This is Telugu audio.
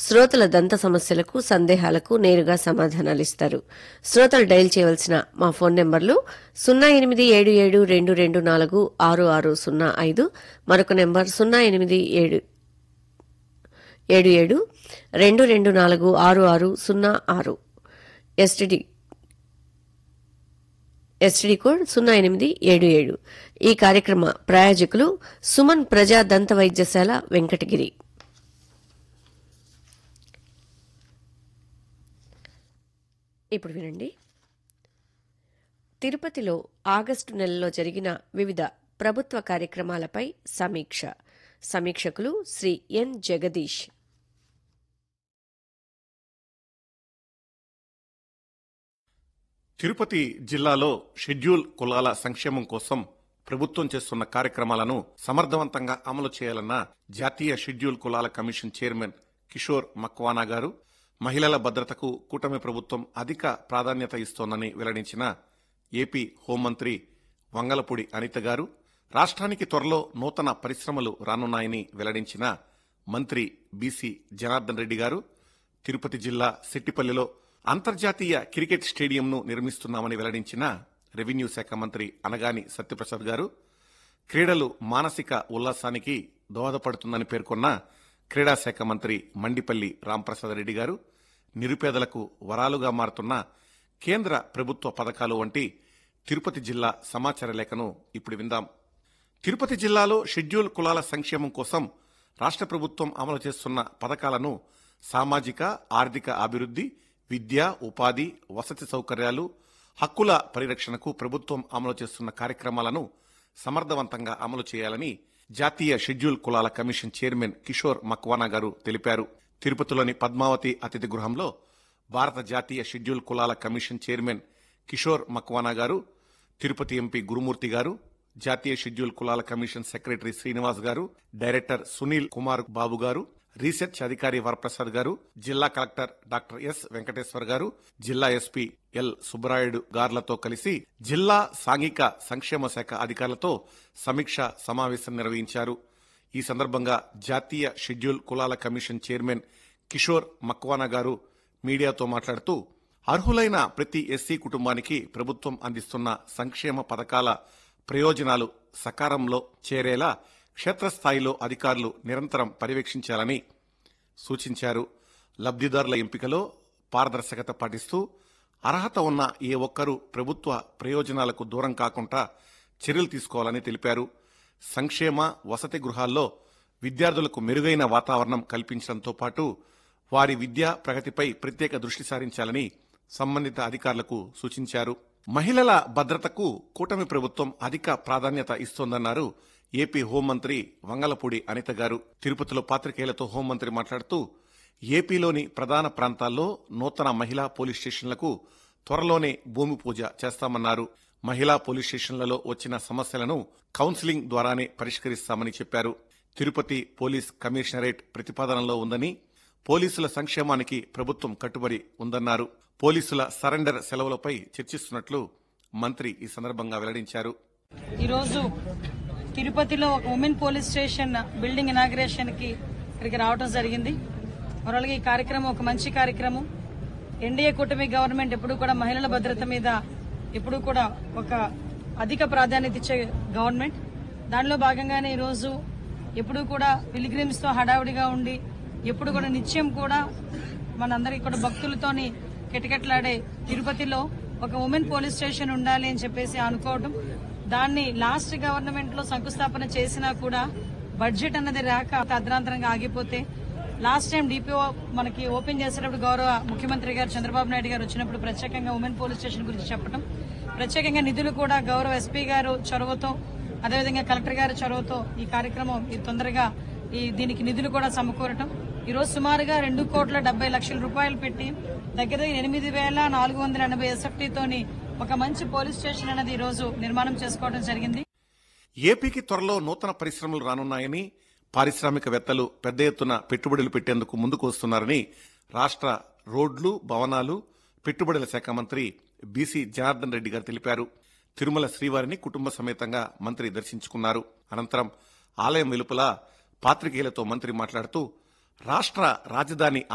శ్రోతల దంత సమస్యలకు సందేహాలకు నేరుగా సమాధానాలిస్తారు శ్రోతలు డయల్ చేయవలసిన మా ఫోన్ నెంబర్లు సున్నా ఎనిమిది ఏడు ఏడు రెండు రెండు నాలుగు ఆరు ఆరు సున్నా ఐదు మరొక నెంబర్ సున్నా ఎనిమిది ఏడు ఏడు ఏడు రెండు రెండు నాలుగు ఆరు ఆరు సున్నా ఆరు ఎస్టిడి ఎస్టిడి కోడ్ సున్నా ఎనిమిది ఏడు ఏడు ఈ కార్యక్రమ ప్రాయోజకులు సుమన్ ప్రజా దంత వైద్యశాల వెంకటగిరి ఇప్పుడు వినండి తిరుపతిలో ఆగస్టు నెలలో జరిగిన వివిధ ప్రభుత్వ కార్యక్రమాలపై సమీక్ష సమీక్షకులు శ్రీ ఎన్ జగదీష్ తిరుపతి జిల్లాలో షెడ్యూల్ కులాల సంక్షేమం కోసం ప్రభుత్వం చేస్తున్న కార్యక్రమాలను సమర్థవంతంగా అమలు చేయాలన్న జాతీయ షెడ్యూల్ కులాల కమిషన్ చైర్మన్ కిషోర్ మక్వానా గారు మహిళల భద్రతకు కూటమి ప్రభుత్వం అధిక ప్రాధాన్యత ఇస్తోందని వెల్లడించిన ఏపీ హోంమంత్రి వంగలపూడి అనిత గారు రాష్ట్రానికి త్వరలో నూతన పరిశ్రమలు రానున్నాయని వెల్లడించిన మంత్రి బీసీ జనార్దన్ రెడ్డి గారు తిరుపతి జిల్లా సెట్టిపల్లిలో అంతర్జాతీయ క్రికెట్ స్టేడియంను నిర్మిస్తున్నామని వెల్లడించిన రెవెన్యూ శాఖ మంత్రి అనగాని సత్యప్రసాద్ గారు క్రీడలు మానసిక ఉల్లాసానికి దోహదపడుతుందని పేర్కొన్న క్రీడా శాఖ మంత్రి మండిపల్లి రాంప్రసాద్ రెడ్డి గారు నిరుపేదలకు వరాలుగా మారుతున్న కేంద్ర ప్రభుత్వ పథకాలు వంటి తిరుపతి జిల్లా సమాచార లేఖను ఇప్పుడు విందాం తిరుపతి జిల్లాలో షెడ్యూల్ కులాల సంక్షేమం కోసం రాష్ట్ర ప్రభుత్వం అమలు చేస్తున్న పథకాలను సామాజిక ఆర్థిక అభివృద్ధి విద్య ఉపాధి వసతి సౌకర్యాలు హక్కుల పరిరక్షణకు ప్రభుత్వం అమలు చేస్తున్న కార్యక్రమాలను సమర్థవంతంగా అమలు చేయాలని జాతీయ షెడ్యూల్ కులాల కమిషన్ చైర్మన్ కిషోర్ మక్వానా గారు తెలిపారు తిరుపతిలోని పద్మావతి అతిథి గృహంలో భారత జాతీయ షెడ్యూల్ కులాల కమిషన్ చైర్మన్ కిషోర్ మక్వానా గారు తిరుపతి ఎంపీ గురుమూర్తి గారు జాతీయ షెడ్యూల్ కులాల కమిషన్ సెక్రటరీ శ్రీనివాస్ గారు డైరెక్టర్ సునీల్ కుమార్ బాబు గారు రీసెర్చ్ అధికారి వరప్రసాద్ గారు జిల్లా కలెక్టర్ డాక్టర్ ఎస్ వెంకటేశ్వర్ గారు జిల్లా ఎస్పీ ఎల్ సుబ్బరాయుడు గార్లతో కలిసి జిల్లా సాంఘిక సంక్షేమ శాఖ అధికారులతో సమీక్ష సమావేశం నిర్వహించారు ఈ సందర్భంగా జాతీయ షెడ్యూల్ కులాల కమిషన్ చైర్మన్ కిషోర్ మక్వానా గారు మీడియాతో మాట్లాడుతూ అర్హులైన ప్రతి ఎస్సీ కుటుంబానికి ప్రభుత్వం అందిస్తున్న సంక్షేమ పథకాల ప్రయోజనాలు సకాలంలో చేరేలా క్షేత్రస్థాయిలో అధికారులు నిరంతరం పర్యవేక్షించాలని సూచించారు లబ్ధిదారుల ఎంపికలో పారదర్శకత పాటిస్తూ అర్హత ఉన్న ఏ ఒక్కరూ ప్రభుత్వ ప్రయోజనాలకు దూరం కాకుండా చర్యలు తీసుకోవాలని తెలిపారు సంక్షేమ వసతి గృహాల్లో విద్యార్థులకు మెరుగైన వాతావరణం కల్పించడంతో పాటు వారి విద్యా ప్రగతిపై ప్రత్యేక దృష్టి సారించాలని సంబంధిత అధికారులకు సూచించారు మహిళల భద్రతకు కూటమి ప్రభుత్వం అధిక ప్రాధాన్యత ఇస్తోందన్నారు ఏపీ హోంమంత్రి వంగలపూడి అనిత గారు తిరుపతిలో పాత్రికేయులతో హోంమంత్రి మాట్లాడుతూ ఏపీలోని ప్రధాన ప్రాంతాల్లో నూతన మహిళా పోలీస్ స్టేషన్లకు త్వరలోనే భూమి పూజ చేస్తామన్నారు మహిళా పోలీస్ స్టేషన్లలో వచ్చిన సమస్యలను కౌన్సిలింగ్ ద్వారానే పరిష్కరిస్తామని చెప్పారు తిరుపతి పోలీస్ కమిషనరేట్ ప్రతిపాదనలో ఉందని పోలీసుల సంక్షేమానికి ప్రభుత్వం కట్టుబడి ఉందన్నారు పోలీసుల సరెండర్ సెలవులపై చర్చిస్తున్నట్లు మంత్రి ఈ సందర్భంగా వెల్లడించారు ఈరోజు తిరుపతిలో ఒక women police station building inauguration కి ఇక్కడికి రావడం జరిగింది ఓవరాల్గా ఈ కార్యక్రమం ఒక మంచి కార్యక్రమం ఎన్డీఏ కూటమి గవర్నమెంట్ ఎప్పుడు కూడా మహిళల భద్రత మీద ఎప్పుడు కూడా ఒక అధిక ప్రాధాన్యత ఇచ్చే గవర్నమెంట్ దానిలో భాగంగానే ఈరోజు ఎప్పుడు కూడా పిలిగ్రిమ్స్ తో హడావుడిగా ఉండి ఎప్పుడు కూడా నిత్యం కూడా మనందరికి కూడా భక్తులతోని కిటకిటలాడే తిరుపతిలో ఒక ఉమెన్ పోలీస్ స్టేషన్ ఉండాలి అని చెప్పేసి అనుకోవడం దాన్ని లాస్ట్ గవర్నమెంట్ లో శంకుస్థాపన చేసినా కూడా బడ్జెట్ అన్నది రాక అర్ధరాంతరంగా ఆగిపోతే లాస్ట్ టైం డిపిఓ మనకి ఓపెన్ చేసేటప్పుడు గౌరవ ముఖ్యమంత్రి గారు చంద్రబాబు నాయుడు గారు వచ్చినప్పుడు ప్రత్యేకంగా ఉమెన్ పోలీస్ స్టేషన్ గురించి చెప్పడం ప్రత్యేకంగా నిధులు కూడా గౌరవ ఎస్పీ గారు చొరవతో అదేవిధంగా కలెక్టర్ గారి చొరవతో ఈ కార్యక్రమం ఈ తొందరగా ఈ దీనికి నిధులు కూడా సమకూరటం ఈ రోజు సుమారుగా రెండు కోట్ల డెబ్బై లక్షల రూపాయలు పెట్టి దగ్గర దగ్గర ఎనిమిది వేల నాలుగు వందల ఎనభై ఎస్ఎఫ్టీతోని ఒక మంచి పోలీస్ స్టేషన్ అనేది ఈ రోజు నిర్మాణం చేసుకోవడం జరిగింది ఏపీకి త్వరలో నూతన పరిశ్రమలు రానున్నాయని పారిశ్రామికవేత్తలు పెద్ద ఎత్తున పెట్టుబడులు పెట్టేందుకు ముందుకు వస్తున్నారని రాష్ట్ర రోడ్లు భవనాలు పెట్టుబడుల శాఖ మంత్రి బీసీ జనార్దన్ రెడ్డి గారు తెలిపారు తిరుమల శ్రీవారిని కుటుంబ సమేతంగా మంత్రి దర్శించుకున్నారు అనంతరం ఆలయం వెలుపల పాత్రికేయులతో మంత్రి మాట్లాడుతూ రాష్ట్ర రాజధాని